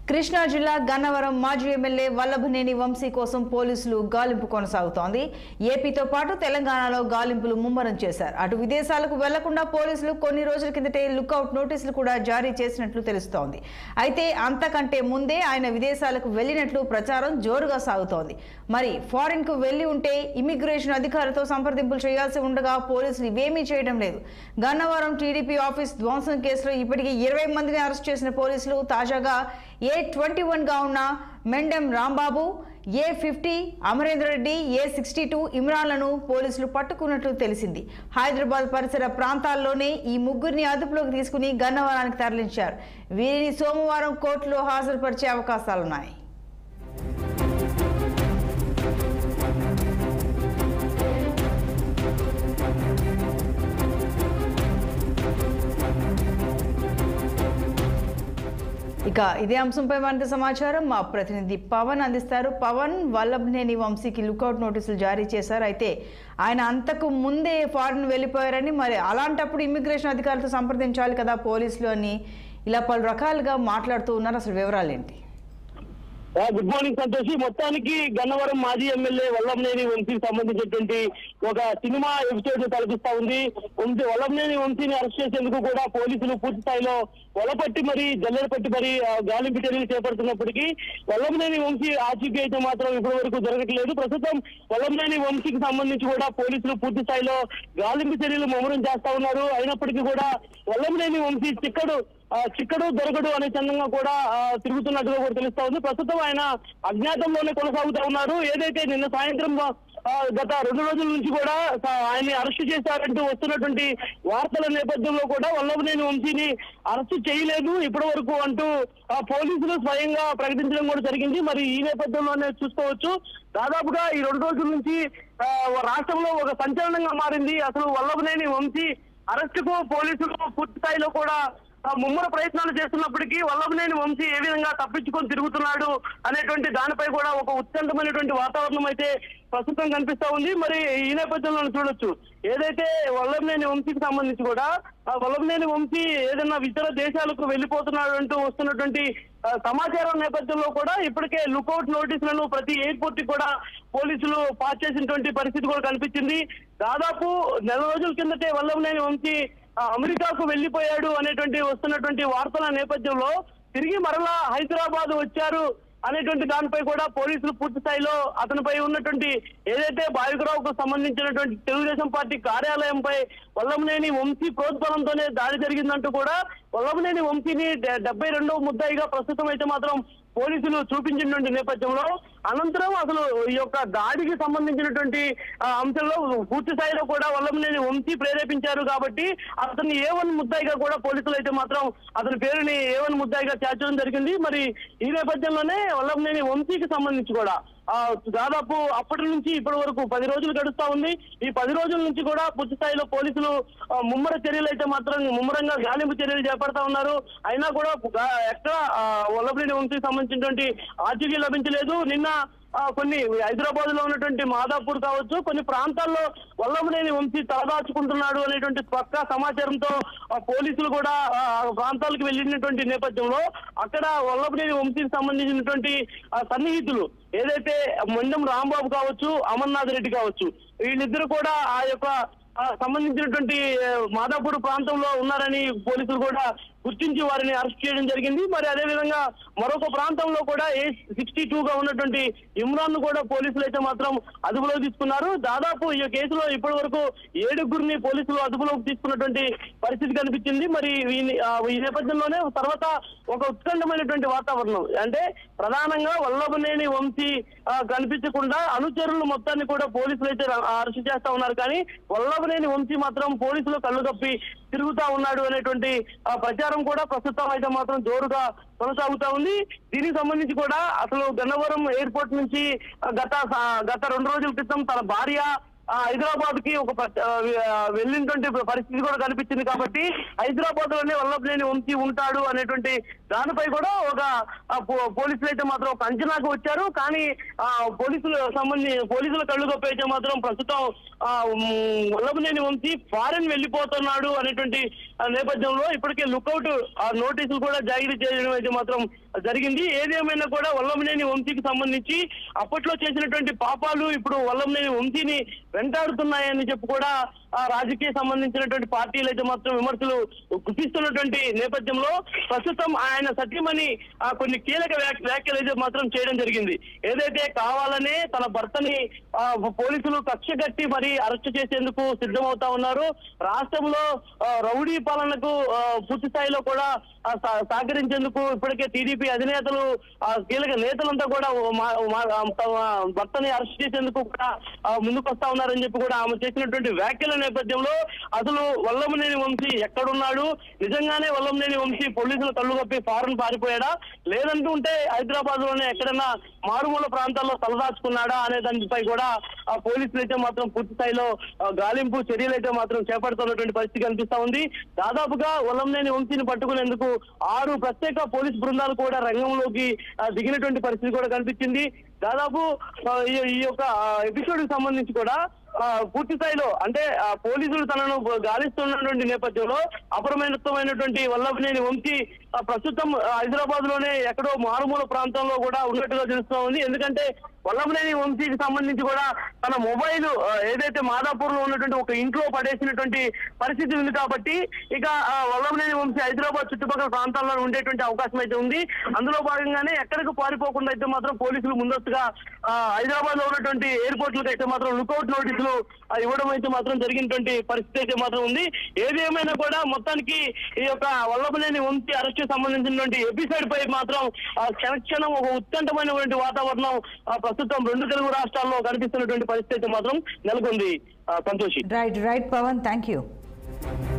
కృష్ణా జిల్లా గన్నవరం మాజీ ఎమ్మెల్యే వల్లభనేని వంశీ కోసం పోలీసులు గాలింపు కొనసాగుతోంది ఏపీతో పాటు తెలంగాణలో గాలింపులు ముమ్మరం చేశారు అటు విదేశాలకు వెళ్లకుండా పోలీసులు కొన్ని రోజుల కిందటే లుకౌట్ నోటీసులు కూడా జారీ చేసినట్లు తెలుస్తోంది అయితే అంతకంటే ముందే ఆయన విదేశాలకు వెళ్లినట్లు ప్రచారం జోరుగా సాగుతోంది మరి ఫారిన్ కు వెళ్లి ఉంటే ఇమిగ్రేషన్ అధికారులతో సంప్రదింపులు చేయాల్సి ఉండగా పోలీసులు ఇవేమీ చేయడం లేదు గన్నవరం టీడీపీ ఆఫీస్ ధ్వంసం కేసులో ఇప్పటికీ ఇరవై మందిని అరెస్ట్ చేసిన పోలీసులు తాజాగా ఏ ట్వంటీ వన్గా ఉన్న Mendem Rambabu A fifty Amarender Reddy A sixty two ఇమ్రాన్లను పోలీసులు పట్టుకున్నట్లు తెలిసింది హైదరాబాద్ పరిసర ప్రాంతాల్లోనే ఈ ముగ్గురిని అదుపులోకి తీసుకుని గన్నవరానికి తరలించారు వీరిని సోమవారం కోర్టులో హాజరుపరిచే అవకాశాలున్నాయి ఇక ఇదే అంశంపై మరింత సమాచారం మా ప్రతినిధి పవన్ అందిస్తారు పవన్ వల్లభనేని వంశీకి లుకౌట్ నోటీసులు జారీ చేశారు అయితే ఆయన అంతకు ముందే ఫారిన్ వెళ్ళిపోయారని మరి అలాంటప్పుడు ఇమ్మిగ్రేషన్ అధికారులతో సంప్రదించాలి కదా పోలీసులు అని ఇలా పలు రకాలుగా మాట్లాడుతూ ఉన్నారు అసలు వివరాలు ఏంటి ఆ, గుడ్ మార్నింగ్ సంతోషి మొత్తానికి గన్నవరం మాజీ ఎమ్మెల్యే వల్లంనేని వంశీకి సంబంధించినటువంటి ఒక సినిమా ఎపిసోడ్ తలపిస్తా ఉంది వంశీ వల్లంనేని వంశీని అరెస్ట్ చేసేందుకు కూడా పోలీసులు పూర్తి స్థాయిలో వలపట్టి మరి జల్లెడ పట్టి మరి ఆ, గాలింపు చర్యలు చేపడుతున్నప్పటికీ వల్లంనేని వంశీ ఆచూకీ అయితే మాత్రం ఇప్పటి వరకు జరగట్లేదు ప్రస్తుతం వల్లంనేని వంశీకి సంబంధించి కూడా పోలీసులు పూర్తి స్థాయిలో గాలింపు చర్యలు ముమ్మరం చేస్తా ఉన్నారు అయినప్పటికీ కూడా వల్లంనేని వంశీ చిక్కడు ఆ, చిక్కడు దొరకడు అనే చందంగా కూడా ఆ, తిరుగుతున్నట్టుగా కూడా తెలుస్తా ఉంది ప్రస్తుతం ఆయన అజ్ఞాతంలోనే కొనసాగుతా ఉన్నారు ఏదైతే నిన్న సాయంత్రం ఆ, గత రెండు రోజుల నుంచి కూడా స- ఆయన్ని అరెస్ట్ చేశారంటూ వస్తున్నటువంటి వార్తల నేపథ్యంలో కూడా వల్లభనేని వంశీని అరెస్ట్ చేయలేదు ఇప్పటి వరకు అంటూ ఆ, పోలీసులు స్వయంగా ప్రకటించడం కూడా జరిగింది మరి ఈ నేపథ్యంలోనే చూసుకోవచ్చు దాదాపుగా ఈ రెండు రోజుల నుంచి ఆ, రాష్ట్రంలో ఒక సంచలనంగా మారింది అసలు వల్లభనేని వంశీ అరెస్టుకు పోలీసులు పూర్తి స్థాయిలో కూడా ఆ, ముమ్మర ప్రయత్నాలు చేస్తున్నప్పటికీ వల్లభనేని వంశీ ఏ విధంగా తప్పించుకొని తిరుగుతున్నాడు అనేటువంటి దానిపై కూడా ఒక ఉత్కంఠమైనటువంటి వాతావరణం అయితే ప్రస్తుతం కనిపిస్తా ఉంది మరి ఈ నేపథ్యంలో చూడొచ్చు ఏదైతే వల్లభనేని వంశీకి సంబంధించి కూడా ఆ వల్లభనేని వంశీ ఏదైనా ఇతర దేశాలకు వెళ్ళిపోతున్నాడు అంటూ వస్తున్నటువంటి ఆ, సమాచారం నేపథ్యంలో కూడా ఇప్పటికే లుకౌట్ నోటీసులను ప్రతి ఎయిర్పోర్ట్ కి కూడా పోలీసులు పాస్ చేసినటువంటి పరిస్థితి కూడా కనిపించింది దాదాపు నెల రోజుల కిందటే వల్లభనేని వంశీ ఆ, అమెరికాకు వెళ్లిపోయాడు అనేటువంటి వస్తున్నటువంటి వార్తల నేపథ్యంలో తిరిగి మరలా హైదరాబాద్ వచ్చారు అనేటువంటి దానిపై కూడా పోలీసులు పూర్తి స్థాయిలో అతనిపై ఉన్నటువంటి ఏదైతే బాయుకరావుకు సంబంధించినటువంటి తెలుగుదేశం పార్టీ కార్యాలయంపై వల్లభనేని వంశీ ప్రోద్బలంతోనే దాడి జరిగిందంటూ కూడా వల్లభనేని వంశీని డె- డెబ్బై రెండవ ముద్దాయిగా ప్రస్తుతం అయితే మాత్రం పోలీసులు చూపించినటువంటి నేపథ్యంలో అనంతరం అసలు ఈ యొక్క దాడికి సంబంధించినటువంటి ఆ, అంశంలో పూర్తి స్థాయిలో కూడా వల్లభనేని వంశీ ప్రేరేపించారు కాబట్టి అతన్ని ఏ వన్ ముద్దాయిగా కూడా పోలీసులు అయితే మాత్రం అతని పేరుని ఏ వన్ ముద్దాయిగా చేర్చడం జరిగింది మరి ఈ నేపథ్యంలోనే వల్లభనేని వంశీకి సంబంధించి కూడా ఆ దాదాపు అప్పటి నుంచి ఇప్పటి వరకు పది రోజులు గడుస్తా ఉంది ఈ పది రోజుల నుంచి కూడా పూర్తి స్థాయిలో పోలీసులు ఆ, ముమ్మర చర్యలు అయితే మాత్రం ముమ్మరంగా గాలింపు చర్యలు చేపడతా ఉన్నారు అయినా కూడా గా- ఎక్కడ వల్లభనేని వంశీకి సంబంధించినటువంటి ఆచూకీ లభించలేదు నిన్న ఆ, కొన్ని హైదరాబాద్ లో ఉన్నటువంటి మాదాపూర్ కావచ్చు కొన్ని ప్రాంతాల్లో వల్లభనేని వంశీ తలదాచుకుంటున్నాడు అనేటువంటి పక్కా సమాచారంతో ఆ, పోలీసులు కూడా ఆ, ఆ ప్రాంతాలకు వెళ్ళినటువంటి నేపథ్యంలో అక్కడ వల్లభనేని వంశీకి సంబంధించినటువంటి ఆ, సన్నిహితులు ఏదైతే మండం రాంబాబు కావచ్చు అమర్నాథ్ రెడ్డి కావచ్చు వీళ్ళిద్దరు కూడా ఆ యొక్క ఆ, సంబంధించినటువంటి ఆ, మాదాపూర్ ప్రాంతంలో ఉన్నారని పోలీసులు కూడా గుర్తించి వారిని అరెస్ట్ చేయడం జరిగింది మరి అదే విధంగా మరొక ప్రాంతంలో కూడా ఏ సిక్స్టీ టూ గా ఉన్నటువంటి ఇమ్రాన్ ను కూడా పోలీసులు అయితే మాత్రం అదుపులోకి తీసుకున్నారు దాదాపు ఈ కేసులో ఇప్పటి వరకు ఏడుగురిని పోలీసులు అదుపులోకి తీసుకున్నటువంటి పరిస్థితి కనిపించింది మరి ఈ- ఆ, ఈ నేపథ్యంలోనే తర్వాత ఒక ఉత్కంఠమైనటువంటి వాతావరణం అంటే ప్రధానంగా వల్లభనేని వంశీ ఆ, కనిపించకుండా అనుచరులు మొత్తాన్ని కూడా పోలీసులు అయితే ర- అరెస్ట్ చేస్తా ఉన్నారు కానీ వల్లభనేని వంశీ మాత్రం పోలీసులు కళ్ళు కప్పి తిరుగుతా ఉన్నాడు అనేటువంటి ఆ, ప్రచారం కూడా ప్రస్తుతం అయితే మాత్రం జోరుగా కొనసాగుతా ఉంది దీనికి సంబంధించి కూడా అసలు గన్నవరం ఎయిర్పోర్ట్ నుంచి ఆ, గత సా- గత రెండు రోజుల క్రితం తన భార్య ఆ, హైదరాబాద్ కి ఒక ప- ఆ, ఆ, వెళ్ళినటువంటి పరిస్థితి కూడా కనిపించింది కాబట్టి హైదరాబాద్ లోనే వల్లభనేని వంశీ ఉంటాడు అనేటువంటి దానిపై కూడా ఒక ఆ, పో- పోలీసులు అయితే మాత్రం ఒక అంచనాకు వచ్చారు కానీ ఆ పోలీసులు సంబంధి పోలీసుల కళ్ళు గొప్ప అయితే మాత్రం ప్రస్తుతం ఆ ఉమ్, వల్లభనేని వంశీ ఫారెన్ వెళ్ళిపోతున్నాడు అనేటువంటి ఆ, నేపథ్యంలో ఇప్పటికే లుకౌట్ ఆ నోటీసులు కూడా జారీ చేయడం అయితే మాత్రం జరిగింది ఏదేమైనా కూడా వల్లభనేని వంశీకి సంబంధించి అప్పట్లో చేసినటువంటి పాపాలు ఇప్పుడు వల్లభనేని వంశీని వెంటాడుతున్నాయని చెప్పి కూడా ఆ రాజకీయ సంబంధించినటువంటి పార్టీలు అయితే మాత్రం విమర్శలు గుర్తిస్తున్నటువంటి నేపథ్యంలో ప్రస్తుతం ఆయన సత్యమని ఆ కొన్ని కీలక వ్యాఖ్య- వ్యాఖ్యలు అయితే మాత్రం చేయడం జరిగింది ఏదైతే కావాలనే తన భర్తని ఆ, పోలీసులు కక్ష కట్టి మరి అరెస్ట్ చేసేందుకు సిద్ధమవుతా ఉన్నారు రాష్ట్రంలో ఆ, రౌడీ పాలనకు ఆ, పూర్తి స్థాయిలో కూడా ఆ, సహ- సహకరించేందుకు ఇప్పటికే టీడీపీ అధినేతలు ఆ, కీలక నేతలంతా కూడా మా- మా- తమ భర్తని అరెస్ట్ చేసేందుకు కూడా ఆ, ముందుకు వస్తా ఉన్నారని చెప్పి కూడా ఆమె చేసినటువంటి వ్యాఖ్యల నేపథ్యంలో అసలు వల్లభనేని వంశీ ఎక్కడున్నాడు నిజంగానే వల్లభనేని వంశీ పోలీసులు కళ్ళు కప్పి ఫారెన్ పారిపోయాడా లేదంటూ ఉంటే హైదరాబాద్ లోనే ఎక్కడైనా మారుమూల ప్రాంతాల్లో తలదాచుకున్నాడా అనే దానిపై కూడా ఆ పోలీసులు అయితే మాత్రం పూర్తి స్థాయిలో ఆ, గాలింపు చర్యలు అయితే మాత్రం చేపడుతున్నటువంటి పరిస్థితి కనిపిస్తా ఉంది దాదాపుగా వల్లంనేని వంశీని పట్టుకునేందుకు ఆరు ప్రత్యేక పోలీస్ బృందాలు కూడా రంగంలోకి ఆ, దిగినటువంటి పరిస్థితి కూడా కనిపించింది దాదాపు ఆ, ఈ- ఈ యొక్క ఎపిసోడ్ కి సంబంధించి కూడా ఆ, పూర్తి స్థాయిలో అంటే ఆ, పోలీసులు తనను గాలిస్తున్నటువంటి నేపథ్యంలో అపరమైనటువంటి వల్లభనేని వంశీ ఆ, ప్రస్తుతం హైదరాబాద్ లోనే ఎక్కడో మారుమూల ప్రాంతంలో కూడా ఉన్నట్టుగా తెలుస్తా ఉంది ఎందుకంటే వల్లభనేని వంశీకి సంబంధించి కూడా తన మొబైల్ ఆ, ఏదైతే మాదాపూర్ లో ఉన్నటువంటి ఒక ఇంట్లో పడేసినటువంటి పరిస్థితి ఉంది కాబట్టి ఇక ఆ, వల్లభనేని వంశీ హైదరాబాద్ చుట్టుపక్కల ప్రాంతాల్లో ఉండేటువంటి అవకాశం అయితే ఉంది అందులో భాగంగానే ఎక్కడికి పారిపోకుండా అయితే మాత్రం పోలీసులు ముందస్తుగా ఆ, హైదరాబాద్ లో ఉన్నటువంటి ఎయిర్పోర్ట్లకు అయితే మాత్రం లుకౌట్ నోటీసులు ఆ, ఇవ్వడం అయితే మాత్రం జరిగినటువంటి పరిస్థితి అయితే మాత్రం ఉంది ఏది ఏమైనా కూడా మొత్తానికి ఈ యొక్క వల్లభనేని వంశీ అరెస్ట్ సంబంధించినటువంటి ఎపిసోడ్ పై మాత్రం ఆ, క్షణక్షణం ఒక ఉత్కంఠమైనటువంటి వాతావరణం ఆ, ప్రస్తుతం రెండు తెలుగు రాష్ట్రాల్లో కనిపిస్తున్నటువంటి పరిస్థితి అయితే మాత్రం నెలకొంది ఆ, Santoshi right right Pawan thank you